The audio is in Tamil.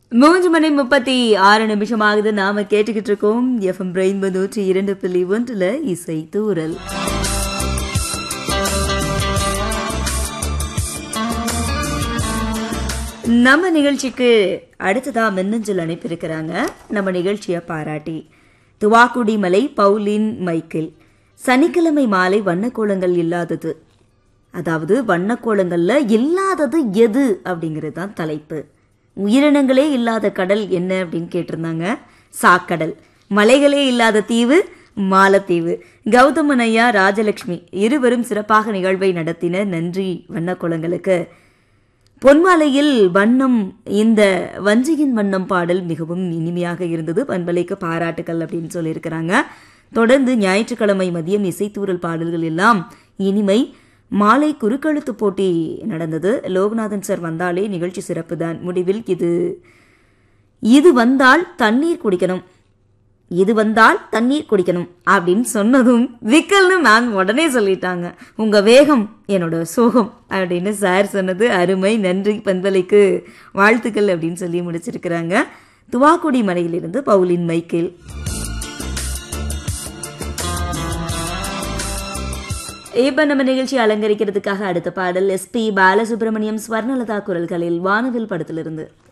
மூன்று மணி முப்பத்தி ஆறு நிமிஷம் ஆகுது நாம கேட்டுக்கிட்டு இருக்கோம் எஃப்எம் பிரெயின் நூற்றி இரண்டு புள்ளி ஒன்றுல இசை தூரல் நம்ம நிகழ்ச்சிக்கு அடுத்ததா மின்னஞ்சல் அனுப்பியிருக்கிறாங்க நம்ம நிகழ்ச்சியை பாராட்டி துவாக்குடி மலை பவுலின் மைக்கேல் சனிக்கிழமை மாலை வண்ணக்கோலங்கள் இல்லாதது அதாவது வண்ணக்கோலங்கள்ல இல்லாதது எது அப்படிங்கிறது தான் தலைப்பு உயிரினங்களே இல்லாத கடல் என்ன அப்படின்னு கேட்டிருந்தாங்க சாக்கடல் மலைகளே இல்லாத தீவு மாலத்தீவு கௌதமன் ஐயா ராஜலட்சுமி இருவரும் சிறப்பாக நிகழ்வை நடத்தின நன்றி வண்ணக்கோலங்களுக்கு பொன்மாலையில் வண்ணம் இந்த வஞ்சியின் வண்ணம் பாடல் மிகவும் இனிமையாக இருந்தது பண்பலைக்கு பாராட்டுக்கள் அப்படின்னு சொல்லியிருக்கிறாங்க தொடர்ந்து ஞாயிற்றுக்கிழமை மதியம் இசைத்தூரல் பாடல்கள் எல்லாம் இனிமை மாலை குறுக்கெழுத்து போட்டி நடந்தது லோகநாதன் சார் வந்தாலே நிகழ்ச்சி சிறப்பு தான் முடிவில் இது இது வந்தால் தண்ணீர் குடிக்கணும் இது வந்தால் தண்ணீர் குடிக்கணும் அப்படின்னு சொன்னதும் விக்கல்னு மேம் உடனே சொல்லிட்டாங்க உங்க வேகம் என்னோட சோகம் அப்படின்னு சார் சொன்னது அருமை நன்றி பண்பலைக்கு வாழ்த்துக்கள் அப்படின்னு சொல்லி முடிச்சிருக்கிறாங்க துவாக்குடி மலையிலிருந்து பவுலின் மைக்கேல் இப்ப நம்ம நிகழ்ச்சி அலங்கரிக்கிறதுக்காக அடுத்த பாடல் எஸ்பி பாலசுப்ரமணியம் ஸ்வர்ணலதா குரல்களில் வானவில் படத்திலிருந்து